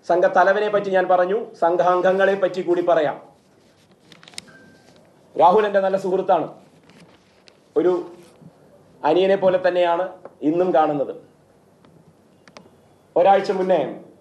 സംഘത്തലവനെ പറ്റി ഞാൻ പറഞ്ഞു സംഘാംഗങ്ങളെ പറ്റി കൂടി പറയാം രാഹുൽ എൻ്റെ നല്ല സുഹൃത്താണ് ഒരു അനിയനെ പോലെ തന്നെയാണ് ഇന്നും കാണുന്നത് ഒരാഴ്ച മുന്നേ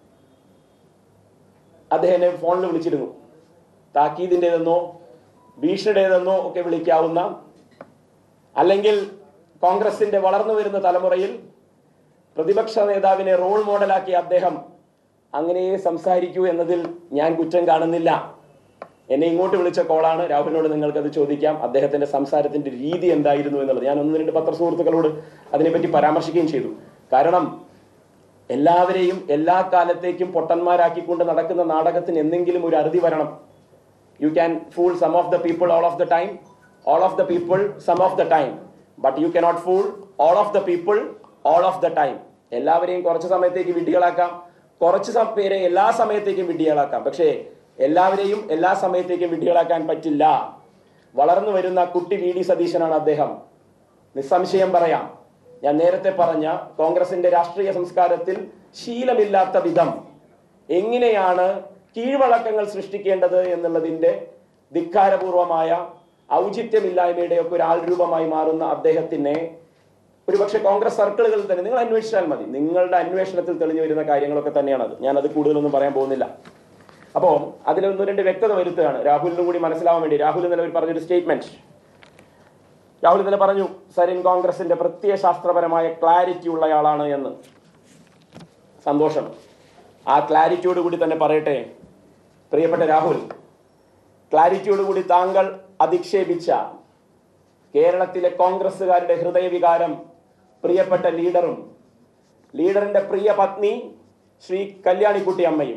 അദ്ദേഹം എന്നെ ഫോണിൽ വിളിച്ചിരുന്നു താക്കീതിൻ്റെതെന്നോ ഭീഷണിയുടേതെന്നോ ഒക്കെ വിളിക്കാവുന്ന അല്ലെങ്കിൽ കോൺഗ്രസിന്റെ വളർന്നു വരുന്ന തലമുറയിൽ പ്രതിപക്ഷ നേതാവിനെ റോൾ മോഡലാക്കിയ അദ്ദേഹം അങ്ങനെയേ സംസാരിക്കൂ എന്നതിൽ ഞാൻ കുറ്റം കാണുന്നില്ല എന്നെ ഇങ്ങോട്ട് വിളിച്ച കോളാണ് രാഹുലിനോട് നിങ്ങൾക്കത് ചോദിക്കാം അദ്ദേഹത്തിന്റെ സംസാരത്തിന്റെ രീതി എന്തായിരുന്നു എന്നുള്ളത് ഞാൻ ഒന്ന് രണ്ട് പത്ര സുഹൃത്തുക്കളോട് അതിനെപ്പറ്റി പരാമർശിക്കുകയും ചെയ്തു കാരണം എല്ലാവരെയും എല്ലാ കാലത്തേക്കും പൊട്ടന്മാരാക്കിക്കൊണ്ട് നടക്കുന്ന നാടകത്തിന് എന്തെങ്കിലും ഒരു അറുതി വരണം you can fool some of the people all of the time all of the people some of the time but you cannot fool all of the people all of the time എല്ലാവരെയും കുറച്ച് സമയത്തേക്ക് വിഡ്ഢികളാക്കാം കുറച്ച് some- പേരെ എല്ലാ സമയത്തേക്കും വിഡ്ഢികളാക്കാം പക്ഷേ എല്ലാവരെയും എല്ലാ സമയത്തേക്കും വിഡ്ഢികളാക്കാൻ പറ്റില്ല വളർന്നു വരുന്ന കുട്ടി വി ഡി സതീശനാണ് അദ്ദേഹം നിസ്സംശയം പറയാം ഞാൻ നേരത്തെ പറഞ്ഞ കോൺഗ്രസിന്റെ രാഷ്ട്രീയ സംസ്കാരത്തിൽ ശീലമില്ലാത്ത വിധം എങ്ങനെയാണ് കീഴ്വഴക്കങ്ങൾ സൃഷ്ടിക്കേണ്ടത് എന്നുള്ളതിന്റെ ധിക്കാരപൂർവമായ ഔചിത്യമില്ലായ്മയുടെ ഒക്കെ ഒരു ആൾരൂപമായി മാറുന്ന അദ്ദേഹത്തിനെ ഒരുപക്ഷെ കോൺഗ്രസ് സർക്കിളുകളിൽ തന്നെ നിങ്ങൾ അന്വേഷിച്ചാൽ മതി നിങ്ങളുടെ അന്വേഷണത്തിൽ തെളിഞ്ഞു വരുന്ന കാര്യങ്ങളൊക്കെ തന്നെയാണ് അത് ഞാൻ അത് കൂടുതലൊന്നും പറയാൻ പോകുന്നില്ല അപ്പോൾ അതിലൊന്ന് രണ്ട് വ്യക്തത വരുത്തുകയാണ് രാഹുലിനും കൂടി മനസ്സിലാവാൻ വേണ്ടി രാഹുൽ ഇന്നലെ ഒരു പറഞ്ഞൊരു സ്റ്റേറ്റ്മെന്റ് രാഹുൽ ഇന്നലെ പറഞ്ഞു സരിൻ കോൺഗ്രസിന്റെ പ്രത്യയശാസ്ത്രപരമായ ക്ലാരിറ്റി ഉള്ളയാളാണ് എന്ന് സന്തോഷം ആ ക്ലാരിറ്റിയോട് കൂടി തന്നെ പറയട്ടെ പ്രിയപ്പെട്ട രാഹുൽ ക്ലാരിറ്റിയോട് കൂടി താങ്കൾ അധിക്ഷേപിച്ച കേരളത്തിലെ കോൺഗ്രസ്സുകാരുടെ ഹൃദയവികാരം പ്രിയപ്പെട്ട ലീഡറും ലീഡറിന്റെ പ്രിയ പത്നി ശ്രീ കല്യാണിക്കുട്ടി അമ്മയും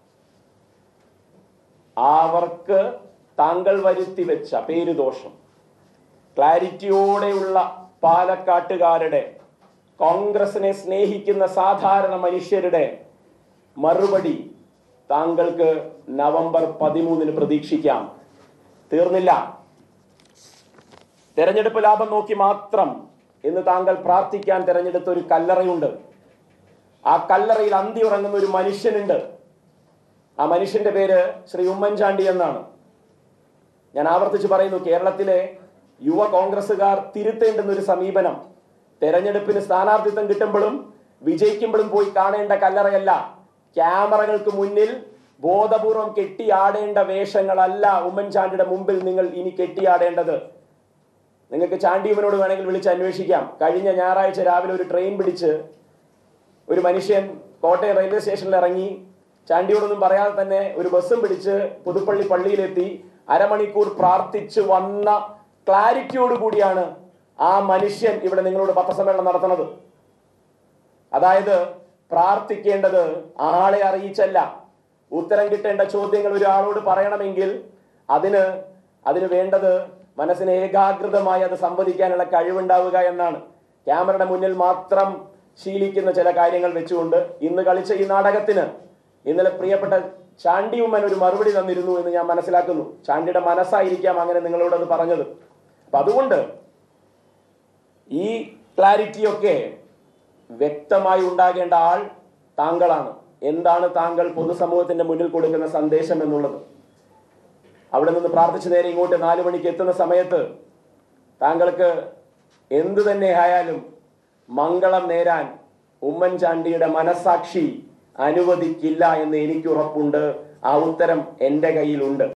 അവർക്ക് താങ്കൾ വരുത്തി വെച്ച പേരുദോഷം ക്ലാരിറ്റിയോടെയുള്ള പാലക്കാട്ടുകാരുടെ കോൺഗ്രസിനെ സ്നേഹിക്കുന്ന സാധാരണ മനുഷ്യരുടെ മറുപടി താങ്കൾക്ക് നവംബർ പതിമൂന്നിന് പ്രതീക്ഷിക്കാം തീർന്നില്ല തെരഞ്ഞെടുപ്പ് ലാഭം നോക്കി മാത്രം ഇന്ന് താങ്കൾ പ്രാർത്ഥിക്കാൻ തെരഞ്ഞെടുത്ത ഒരു കല്ലറയുണ്ട് ആ കല്ലറയിൽ അന്തി ഉറങ്ങുന്ന ഒരു മനുഷ്യനുണ്ട് ആ മനുഷ്യന്റെ പേര് ശ്രീ ഉമ്മൻചാണ്ടി എന്നാണ് ഞാൻ ആവർത്തിച്ച് പറയുന്നു കേരളത്തിലെ യുവ കോൺഗ്രസുകാർ തിരുത്തേണ്ടുന്ന ഒരു സമീപനം തെരഞ്ഞെടുപ്പിന് സ്ഥാനാർത്ഥിത്വം കിട്ടുമ്പോഴും വിജയിക്കുമ്പോഴും പോയി കാണേണ്ട കല്ലറയല്ല ക്യാമറകൾക്ക് മുന്നിൽ ബോധപൂർവം കെട്ടിയാടേണ്ട വേഷങ്ങളല്ല ഉമ്മൻചാണ്ടിയുടെ മുമ്പിൽ നിങ്ങൾ ഇനി കെട്ടിയാടേണ്ടത് നിങ്ങൾക്ക് ചാണ്ടിയമ്മനോട് വേണമെങ്കിൽ വിളിച്ച് അന്വേഷിക്കാം കഴിഞ്ഞ ഞായറാഴ്ച രാവിലെ ഒരു ട്രെയിൻ പിടിച്ച് ഒരു മനുഷ്യൻ കോട്ടയം റെയിൽവേ സ്റ്റേഷനിൽ ഇറങ്ങി ചാണ്ടിയോടൊന്നും പറയാതെ തന്നെ ഒരു ബസ്സും പിടിച്ച് പുതുപ്പള്ളി പള്ളിയിലെത്തി അരമണിക്കൂർ പ്രാർത്ഥിച്ച് വന്ന ക്ലാരിറ്റിയോട് കൂടിയാണ് ആ മനുഷ്യൻ ഇവിടെ നിങ്ങളോട് പത്രസമ്മേളനം നടത്തുന്നത് അതായത് പ്രാർത്ഥിക്കേണ്ടത് ആളെ അറിയിച്ചല്ല ഉത്തരം കിട്ടേണ്ട ചോദ്യങ്ങൾ ഒരാളോട് പറയണമെങ്കിൽ അതിന് അതിന് വേണ്ടത് മനസ്സിന് ഏകാഗ്രതമായി അത് സംവദിക്കാനുള്ള കഴിവുണ്ടാവുക എന്നാണ് ക്യാമറയുടെ മുന്നിൽ മാത്രം ശീലിക്കുന്ന ചില കാര്യങ്ങൾ വെച്ചുകൊണ്ട് ഇന്ന് കളിച്ച ഈ നാടകത്തിന് ഇന്നലെ പ്രിയപ്പെട്ട ചാണ്ടി ഉമ്മൻ ഒരു മറുപടി തന്നിരുന്നു എന്ന് ഞാൻ മനസ്സിലാക്കുന്നു ചാണ്ടിയുടെ മനസ്സായിരിക്കാം അങ്ങനെ നിങ്ങളോട് അത് പറഞ്ഞത് അപ്പൊ അതുകൊണ്ട് ഈ ക്ലാരിറ്റിയൊക്കെ വ്യക്തമായി ഉണ്ടാകേണ്ട ആൾ താങ്കളാണ് എന്താണ് താങ്കൾ പൊതുസമൂഹത്തിന്റെ മുന്നിൽ കൊടുക്കുന്ന സന്ദേശം എന്നുള്ളത് അവിടെ നിന്ന് പ്രാർത്ഥിച്ചു നേരെ ഇങ്ങോട്ട് നാലു മണിക്ക് എത്തുന്ന സമയത്ത് താങ്കൾക്ക് എന്തു തന്നെ ആയാലും മംഗളം നേരാൻ ഉമ്മൻചാണ്ടിയുടെ മനസാക്ഷി അനുവദിക്കില്ല എന്ന് എനിക്ക് ഉറപ്പുണ്ട് ആ ഉത്തരം എന്റെ കയ്യിലുണ്ട്